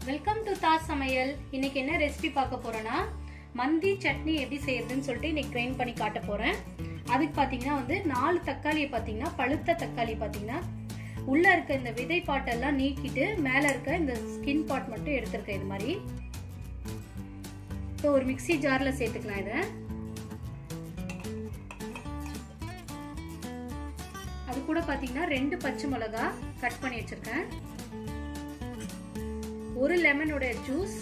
welcome to Das சமையல் இன்னைக்கு என்ன ரெசிபி பார்க்க போறோம்னா மந்தி சட்னி எப்படி செய்யறதுன்னு சொல்லிட்டு இன்னைக்கு கிரைண்ட் பண்ணி காட்ட போறேன் அதுக்கு பாத்தீங்கன்னா வந்து நாலு தக்காளியை பாத்தீங்கன்னா பழுத்த தக்காளி பாத்தீங்கன்னா உள்ள இருக்க இந்த விதை பாட்டெல்லாம் நீக்கிட்டு மேல இருக்க இந்த ஸ்கின் பாட் மட்டும் எடுத்திருக்கேன் இது மாதிரி இப்போ ஒரு மிக்ஸி ஜார்ல சேர்த்துக்கலாம் இதை அது கூட பாத்தீங்கன்னா ரெண்டு பச்சை மிளகா கட் பண்ணி வச்சிருக்கேன் ஒரு லெமனோட ஜூஸ்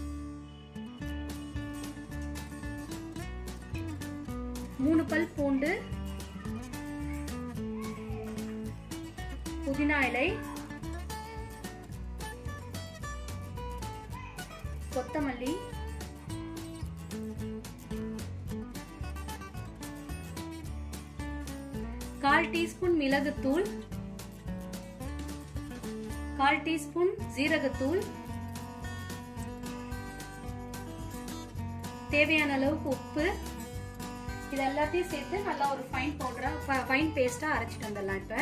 மூணு பல் பூண்டு புதினா இலை கொத்தமல்லி கால் டீஸ்பூன் மிளகுத்தூள் கால் டீஸ்பூன் ஜீரகத்தூள் தேவையான அளவுக்கு உப்பு இது எல்லாத்தையும் சேர்த்து நல்லா ஒரு ஃபைன் பவுடரா ஃபைன் பேஸ்டா அரைச்சிட்டு வந்துடலாம் இப்ப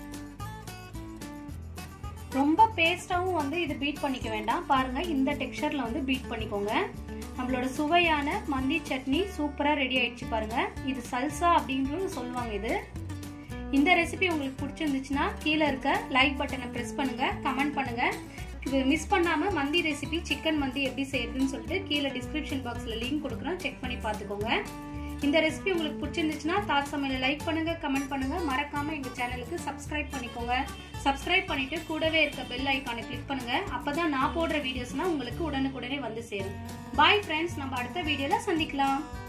ரொம்ப பேஸ்டாவும் வந்து இது பீட் பண்ணிக்க வேண்டாம் பாருங்க இந்த டெக்ஸ்சர்ல வந்து பீட் பண்ணிக்கோங்க நம்மளோட சுவையான மந்தி சட்னி சூப்பரா ரெடி ஆயிடுச்சு பாருங்க இது சல்சா அப்படின்றது சொல்லுவாங்க இது இந்த ரெசிபி உங்களுக்கு பிடிச்சிருந்துச்சுன்னா கீழே இருக்க லைக் பட்டனை ப்ரெஸ் பண்ணுங்க கமெண்ட் பண்ணுங்க இது மிஸ் பண்ணாம மந்தி ரெசிபி சிக்கன் மந்தி எப்படி செய்யறதுன்னு சொல்லிட்டு கீழே டிஸ்கிரிப்ஷன் பாக்ஸ்ல லிங்க் கொடுக்குறோம் செக் பண்ணி பார்த்துக்கோங்க இந்த ரெசிபி உங்களுக்கு பிடிச்சிருந்துச்சுன்னா தாத் சமையல லைக் பண்ணுங்க கமெண்ட் பண்ணுங்க மறக்காம எங்க சேனலுக்கு சப்ஸ்கிரைப் பண்ணிக்கோங்க சப்ஸ்கிரைப் பண்ணிட்டு கூடவே இருக்க பெல் ஐக்கானை கிளிக் பண்ணுங்க அப்பதான் நான் போடுற வீடியோஸ்னா உங்களுக்கு உடனுக்குடனே வந்து சேரும் பாய் ஃப்ரெண்ட்ஸ் நம்ம அடுத்த வீடியோல சந்திக்கலாம்